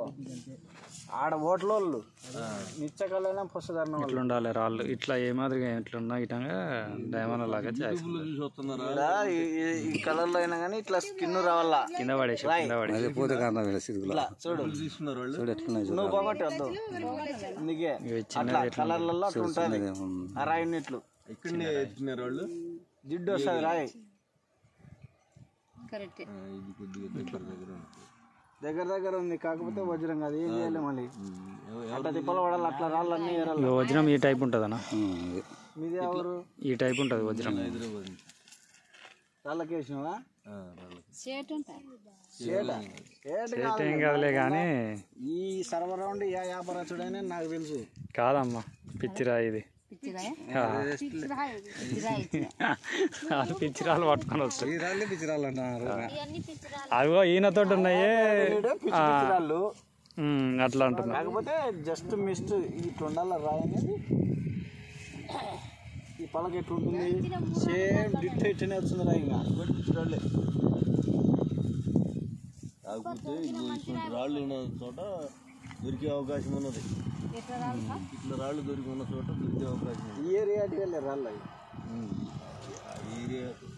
ఆడ ఓట్లోళ్ళు నిచ్చకలైనా పుస్తకం ఇట్లా ఉండాలి రాళ్ళు ఇట్లా ఏ మాదిరిగా ఇట్లా ఉన్న ఇటంగా డైమండ్ లాగా చేయాలి ఈ కలర్ లో అయినా కానీ ఇట్లా స్కిన్ రావాలా కింద పడేసి కింద పడేసి పోతే కారణం వీళ్ళ సిరుగులు ఇట్లా చూడు చూడు ఎట్లున్నాయి చూడు నువ్వు పోగొట్టి వద్దు అందుకే అట్లా కలర్లలో అట్లా ఉంటుంది ఆ రాయి ఉన్నట్లు ఇక్కడనే ఎత్తున్నారు వాళ్ళు జిడ్డు వస్తుంది రాయి కరెక్ట్ ఇది కొద్దిగా దగ్గర దగ్గర ఉంటుంది. దగ్గర దగ్గర ఉంది కాకపోతే వజ్రం కాదు ఏం చేయాలి మళ్ళీ అట్లా తిప్పలు పడాలి అట్లా రాళ్ళు అన్ని ఏరాలి ఇక వజ్రం ఈ టైప్ ఉంటుందన్న మీది ఎవరు ఈ టైప్ ఉంటుంది వజ్రం రాళ్ళకి వేసినావా ఆ, వాళ్ళకి. షేట్ ఉంటాయి ఏట ఏట కాదు. ఏం కాదులే కానీ ఈ సర్వరౌండ్ ఏ వ్యాపారస్తుడైనా నాకు తెలుసు కాదమ్మా పిచ్చిరా ఇది పిచ్చిరాయ ఆ. పిచ్చిరాయ పిచ్చిరాయ వాళ్ళు పిచ్చిరాలు పట్టుకొని వస్తాయి రాళ్ళే పిచ్చిరాలంటున్నారు ఇవన్నీ పిచ్చిరాయ అదిగో ఈయనతోటి ఉన్నాయే ఈడ పిచ్చి పిచ్చి రాళ్ళు ఉమ్, అట్లా అంటున్నా కాకపోతే జస్ట్ మిస్ట్ ఇట్లా ఉండాలి రాయి అనేది ఈ పలక ఎట్లుంటుంది సేమ్ డిట్ ఇట్లనే వస్తుంది రాయి ఇంకా రాళ్ళే. కాకపోతే ఇదిగో ఇటువంటి రాళ్ళు ఉన్న చోట దొరికే అవకాశం ఉన్నది ఎట్లా రాదు ఇట్లా రాళ్ళు దొరికి ఉన్న చోట దొరికే అవకాశం ఉంది ఈ ఏరియా వెళ్ళే రాళ్ళు అవి ఉమ్. ఆ ఏరియా